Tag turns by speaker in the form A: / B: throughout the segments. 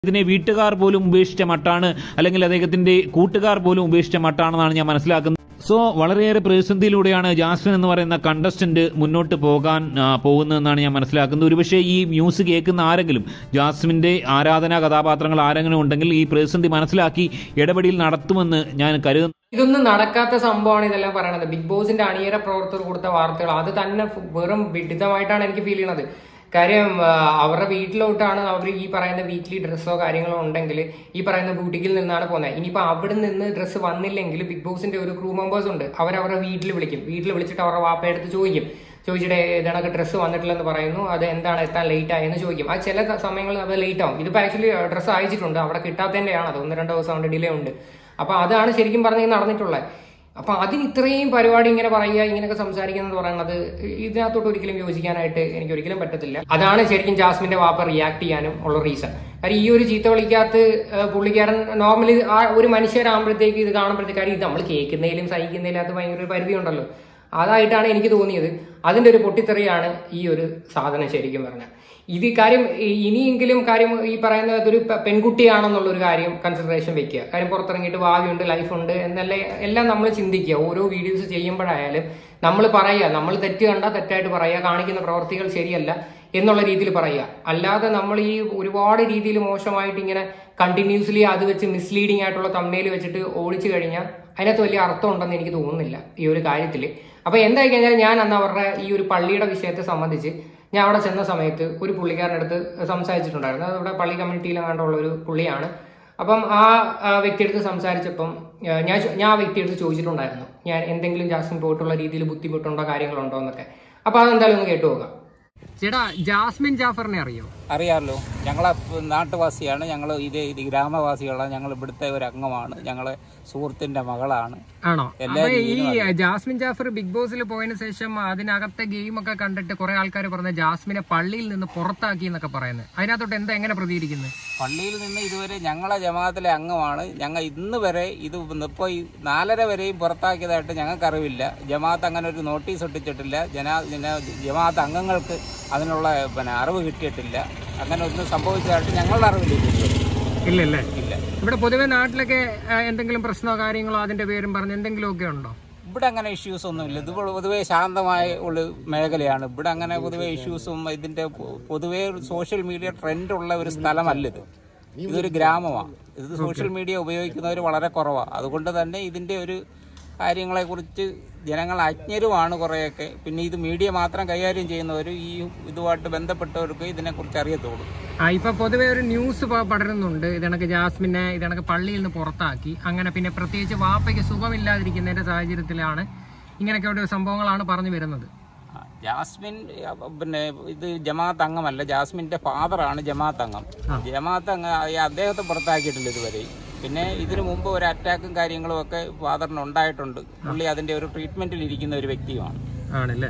A: ഇതിനെ വീട്ടുകാർ പോലും ഉപേക്ഷിച്ച മട്ടാണ് അല്ലെങ്കിൽ അദ്ദേഹത്തിന്റെ കൂട്ടുകാർ പോലും ഉപേക്ഷിച്ച മട്ടാണെന്നാണ് ഞാൻ മനസ്സിലാക്കുന്നത് സോ വളരെയേറെ പ്രതിസന്ധിയിലൂടെയാണ് ജാസ്മിൻ എന്ന് പറയുന്ന കണ്ടസ്റ്റന്റ് മുന്നോട്ട് പോകാൻ ആ, പോകുന്നതെന്നാണ് ഞാൻ മനസ്സിലാക്കുന്നത് ഒരുപക്ഷെ ഈ ന്യൂസ് കേൾക്കുന്ന ആരെങ്കിലും ജാസ്മിന്റെ ആരാധനാ കഥാപാത്രങ്ങൾ ആരെങ്കിലും ഉണ്ടെങ്കിൽ ഈ പ്രതിസന്ധി മനസ്സിലാക്കി ഇടപെടൽ നടത്തുമെന്ന് ഞാൻ കരുതുന്നു
B: ഇതൊന്നും നടക്കാത്ത സംഭവമാണ് ഇതെല്ലാം പറയണത് ബിഗ് ബോസിന്റെ അണിയര പ്രവർത്തകർ കൊടുത്ത വാർത്തകൾ അത് തന്നെ ഫു- വെറും വിഡിതമായിട്ടാണ് എനിക്ക് ഫീൽ ചെയ്യണത് കാര്യം ആ, അവരുടെ വീട്ടിലോട്ടാണ് അവർ ഈ പറയുന്ന വീക്ക്ലി ഡ്രസ്സോ കാര്യങ്ങളോ ഉണ്ടെങ്കിൽ ഈ പറയുന്ന ബൂട്ടിക്കിൽ നിന്നാണ് പോകുന്നത് ഇനിയിപ്പോൾ അവിടെ നിന്ന് ഡ്രസ്സ് വന്നില്ലെങ്കിൽ ബിഗ് ബോസിന്റെ ഒരു ക്രൂ മെമ്പേഴ്സ് ഉണ്ട് അവരവരുടെ വീട്ടിൽ വിളിക്കും വീട്ടിൽ വിളിച്ചിട്ട് അവരുടെ വാപ്പയെടുത്ത് ചോദിക്കും ചോദിച്ചിട്ട് ഇതണക്ക് ഡ്രസ്സ് വന്നിട്ടില്ലെന്ന് പറയുന്നു അത് എന്താണ് എത്താൻ ലേറ്റ് ആയെന്ന് ചോദിക്കും അത് ചില സമയങ്ങളിൽ അത് ലേറ്റ് ആവും ഇതിപ്പോൾ ആക്ച്വലി ഡ്രസ്സ് അയച്ചിട്ടുണ്ട് അവിടെ കിട്ടാത്തതിൻ്റെയാണ് അത് ഒന്ന് രണ്ട് ദിവസം കൊണ്ട് ഡിലേ ഉണ്ട് അപ്പൊ അതാണ് ശരിക്കും പറഞ്ഞ നടന്നിട്ടുള്ളത് അപ്പൊ അതിന് ഇത്രയും പരിപാടി ഇങ്ങനെ പറയുക ഇങ്ങനെയൊക്കെ സംസാരിക്കുന്നത് പറയുന്നത് ഇതിനകത്തോട്ട് ഒരിക്കലും യോജിക്കാനായിട്ട് എനിക്ക് ഒരിക്കലും പറ്റത്തില്ല അതാണ് ശരിക്കും ജാസ്മിന്റെ വാപ്പ റിയാക്ട് ചെയ്യാനും ഉള്ള റീസൺ കാര്യം ഈ ഒരു ചീത്ത വിളിക്കകത്ത് ഏഹ്, പുള്ളിക്കാരൻ നോർമലി ആ ഒരു മനുഷ്യരാകുമ്പോഴത്തേക്ക് ഇത് കാണുമ്പോഴത്തേക്ക് കാര്യം ഇത് നമ്മൾ കേൾക്കുന്നതിലും സഹിക്കുന്നതിലും അത് ഭയങ്കര ഒരു പരിധി ഉണ്ടല്ലോ അതായിട്ടാണ് എനിക്ക് തോന്നിയത് അതിന്റെ ഒരു പൊട്ടിത്തെറിയാണ് ഈ ഒരു സാധനം ശരിക്കും പറഞ്ഞാൽ ഇത് ഈ കാര്യം ഈ- ഇനിയെങ്കിലും കാര്യം ഈ പറയുന്ന ഒരു പെ- പെൺകുട്ടിയാണെന്നുള്ള ഒരു കാര്യം കൺസിഡറേഷൻ വെക്കുക കാര്യം പുറത്തിറങ്ങിയിട്ട് ഭാവിയുണ്ട് ലൈഫുണ്ട് എന്നല്ല എല്ലാം നമ്മൾ ചിന്തിക്കുക ഓരോ വീഡിയോസ് ചെയ്യുമ്പോഴായാലും നമ്മൾ പറയുക നമ്മൾ തെറ്റ് കണ്ടാൽ തെറ്റായിട്ട് പറയുക കാണിക്കുന്ന പ്രവർത്തികൾ ശരിയല്ല എന്നുള്ള രീതിയിൽ പറയുക അല്ലാതെ നമ്മൾ ഈ ഒരുപാട് രീതിയിൽ മോശമായിട്ട് ഇങ്ങനെ കണ്ടിന്യൂസ്ലി അത് വെച്ച് മിസ്ലീഡിംഗ് ആയിട്ടുള്ള തമ്മയിൽ വെച്ചിട്ട് ഓടിച്ചു കഴിഞ്ഞാൽ അതിനകത്ത് വലിയ അർത്ഥം ഉണ്ടെന്ന് എനിക്ക് തോന്നുന്നില്ല ഈ ഒരു കാര്യത്തിൽ അപ്പൊ എന്തായി കഴിഞ്ഞാൽ ഞാൻ അന്ന് അവരുടെ ഈ ഒരു പള്ളിയുടെ വിഷയത്തെ സംബന്ധിച്ച് ഞാൻ അവിടെ ചെന്ന സമയത്ത് ഒരു പുള്ളിക്കാരൻ്റെ അടുത്ത് സംസാരിച്ചിട്ടുണ്ടായിരുന്നു അത് ഇവിടെ പള്ളി കമ്മ്യൂണിറ്റിയിൽ അങ്ങാണ്ടുള്ള ഒരു പുള്ളിയാണ് അപ്പം ആ ആ വ്യക്തിയെടുത്ത് സംസാരിച്ചപ്പം ആ, ഞാൻ ചോ- ഞാൻ ആ വ്യക്തിയെടുത്ത് ചോദിച്ചിട്ടുണ്ടായിരുന്നു ഞാൻ എന്തെങ്കിലും ജാസ്മിൻ പോയിട്ടുള്ള രീതിയിൽ ബുദ്ധിമുട്ടുണ്ടോ കാര്യങ്ങളുണ്ടോ എന്നൊക്കെ അപ്പൊ അതെന്തായാലും ഒന്ന് കേട്ടു നോക്കാം ചേട്ടാ ജാസ്മിൻ ജാഫറിനെ അറിയോ
C: അറിയാമല്ലോ ഞങ്ങളെ നാട്ടുവാസിയാണ് ഞങ്ങൾ ഇത് ഇത് ഗ്രാമവാസികളാണ് ഞങ്ങൾ ഇവിടുത്തെ ഒരു അംഗമാണ് ഞങ്ങളെ സുഹൃത്തിന്റെ മകളാണ്
B: ആണോ
C: എല്ലാ
B: അപ്പൊ ഈ
C: രീതിയിലും
B: ജാസ്മിൻ ജാഫർ ബിഗ് ബോസിൽ പോയതിനു ശേഷം അതിനകത്തെ ഗെയിം ഒക്കെ കണ്ടിട്ട് കുറെ ആൾക്കാർ പറഞ്ഞ ജാസ്മിനെ പള്ളിയിൽ നിന്ന് പുറത്താക്കി എന്നൊക്കെ പറയുന്നത് അതിനകത്തോട്ട് എന്താ എങ്ങനെ പ്രതികരിക്കുന്നത്
C: പള്ളിയിൽ നിന്ന് ഇതുവരെ ഞങ്ങളെ ജമാഅത്തിലെ അംഗമാണ് ഞങ്ങൾ ഇന്ന് വരെ ഇത് ഇപ്പോൾ ഈ നാലര വരെയും പുറത്താക്കിയതായിട്ട് ഞങ്ങൾക്കറിവില്ല ജമാഅത്ത് അങ്ങനെ ഒരു നോട്ടീസ് ഒട്ടിച്ചിട്ടില്ല ജനാ ജന- ജമാഅത്ത് അംഗങ്ങൾക്ക് അതിനുള്ള പിന്നെ അറിവ് കിട്ടിയിട്ടില്ല അങ്ങനെ ഒന്നും സംഭവിച്ചതായിട്ട് ഞങ്ങളുടെ അറിവില്ല ഇതുവരെ.
B: ഇല്ലല്ലേ
C: ഇല്ല
B: ഇവിടെ പൊതുവെ നാട്ടിലൊക്കെ ആ, എന്തെങ്കിലും പ്രശ്നമോ കാര്യങ്ങളോ അതിന്റെ പേരും പറഞ്ഞ് എന്തെങ്കിലുമൊക്കെ ഉണ്ടോ
C: ഇവിടെ അങ്ങനെ ഇഷ്യൂസ് ഒന്നുമില്ല ഇത് പൊതുവെ ശാന്തമായ ഉള്ള മേഖലയാണ് ഇവിടെ അങ്ങനെ പൊതുവെ ഇഷ്യൂസും ഇതിന്റെ പൊ- പൊതുവെ ഒരു സോഷ്യൽ മീഡിയ ട്രെൻഡ് ഉള്ള ഒരു സ്ഥലമല്ല ഇത് ഇതൊരു ഗ്രാമമാണ് ഇത് സോഷ്യൽ മീഡിയ ഉപയോഗിക്കുന്നവർ വളരെ കുറവാണ് അതുകൊണ്ട് തന്നെ ഇതിന്റെ ഒരു കാര്യങ്ങളെ കുറിച്ച് ജനങ്ങൾ അജ്ഞരുമാണ് കുറേയൊക്കെ പിന്നെ ഇത് മീഡിയ മാത്രം കൈകാര്യം ചെയ്യുന്നവർ ഈ ഇതുമായിട്ട് ബന്ധപ്പെട്ടവർക്ക് ഇതിനെക്കുറിച്ച് അറിയത്തുള്ളൂ
B: ആ ഇപ്പൊ പൊതുവെ ഒരു ന്യൂസ് പ- പടരുന്നുണ്ട് ഇതണക്ക് ജാസ്മിനെ ഇതണക്ക് പള്ളിയിൽ നിന്ന് പുറത്താക്കി അങ്ങനെ പിന്നെ പ്രത്യേകിച്ച് വാപ്പയ്ക്ക് സുഖമില്ലാതിരിക്കുന്നതിന്റെ സാഹചര്യത്തിലാണ് ഇങ്ങനെയൊക്കെ ഒരു സംഭവങ്ങളാണ് പറഞ്ഞു വരുന്നത്
C: ആ, ജാസ്മിൻ ആ, പിന്നെ ഇത് ജമാഅത്ത് അംഗമല്ല ജാസ്മിന്റെ ഫാദറാണ് ജമാഅത്ത് അംഗം ജമാഅത്ത് അംഗം ആ, അദ്ദേഹത്തെ പുറത്താക്കിയിട്ടില്ല ഇതുവരെ പിന്നെ ഇതിനു മുമ്പ് ഒരു അറ്റാക്കും കാര്യങ്ങളും ഒക്കെ ഫാദറിന് ഉണ്ടായിട്ടുണ്ട് പുള്ളി അതിന്റെ ഒരു ട്രീറ്റ്മെന്റിൽ ഇരിക്കുന്ന ഒരു വ്യക്തിയുമാണ്
B: ആണല്ലേ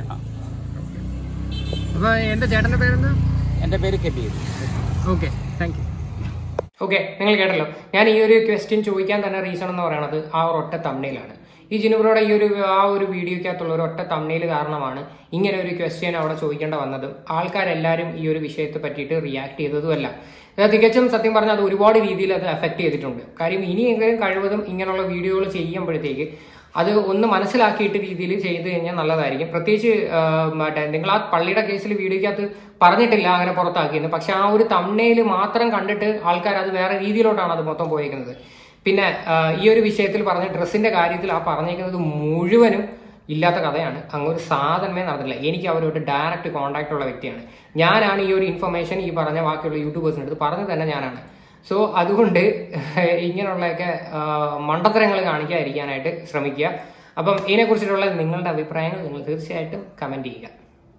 B: അപ്പൊ എന്റെ ചേട്ടന്റെ പേരെന്താ
C: എന്റെ പേര് Kabir
B: okay thank you okay നിങ്ങൾ കേട്ടല്ലോ ഞാൻ ഈ ഒരു ക്വസ്റ്റ്യൻ ചോദിക്കാൻ തന്നെ റീസൺ എന്ന് പറയുന്നത് ആ ഒരു ഒറ്റ തമ്മിലാണ് ഈ ജിനുബ്രോയുടെ ഈ ഒരു ആ ഒരു വീഡിയോക്കകത്തുള്ള ഒരു ഒറ്റ തമ്മിൽ കാരണമാണ് ഇങ്ങനെ ഒരു ക്വസ്റ്റ്യൻ അവിടെ ചോദിക്കേണ്ട വന്നതും ആൾക്കാരെല്ലാവരും ഈ ഒരു വിഷയത്തെ പറ്റിയിട്ട് റിയാക്ട് ചെയ്തതുമല്ല അത് തികച്ചും സത്യം പറഞ്ഞാൽ അത് ഒരുപാട് രീതിയിൽ അത് എഫക്ട് ചെയ്തിട്ടുണ്ട് കാര്യം ഇനിയെങ്കിലും കഴിവതും ഇങ്ങനെയുള്ള വീഡിയോകൾ ചെയ്യുമ്പോഴത്തേക്ക് അത് ഒന്ന് മനസ്സിലാക്കിയിട്ട് രീതിയിൽ ചെയ്തു കഴിഞ്ഞാൽ നല്ലതായിരിക്കും പ്രത്യേകിച്ച് ആ, മറ്റേ നിങ്ങൾ ആ പള്ളിയുടെ കേസിൽ വീഡിയോക്കകത്ത് പറഞ്ഞിട്ടില്ല അങ്ങനെ പുറത്താക്കിയെന്ന് പക്ഷെ ആ ഒരു തമ്മനയിൽ മാത്രം കണ്ടിട്ട് ആൾക്കാർ അത് വേറെ രീതിയിലോട്ടാണ് അത് മൊത്തം പോയേക്കുന്നത് പിന്നെ ആ, ഈ ഒരു വിഷയത്തിൽ പറഞ്ഞ ഡ്രസ്സിന്റെ കാര്യത്തിൽ ആ പറഞ്ഞേക്കുന്നത് മുഴുവനും ഇല്ലാത്ത കഥയാണ് അങ്ങ് ഒരു സാധനമേ നടന്നില്ല എനിക്ക് അവരോട് ഡയറക്റ്റ് കോൺടാക്ട് ഉള്ള വ്യക്തിയാണ് ഞാനാണ് ഈ ഒരു ഇൻഫർമേഷൻ ഈ പറഞ്ഞ ബാക്കിയുള്ള യൂട്യൂബേഴ്സിൻ്റെ അടുത്ത് പറഞ്ഞു തന്നെ ഞാനാണ് സോ അതുകൊണ്ട് ഇങ്ങനെയുള്ളതൊക്കെ മണ്ടത്തരങ്ങൾ കാണിക്കാതിരിക്കാനായിട്ട് ശ്രമിക്കുക അപ്പം ഇതിനെക്കുറിച്ചിട്ടുള്ള നിങ്ങളുടെ അഭിപ്രായങ്ങൾ നിങ്ങൾ തീർച്ചയായിട്ടും കമന്റ് ചെയ്യുക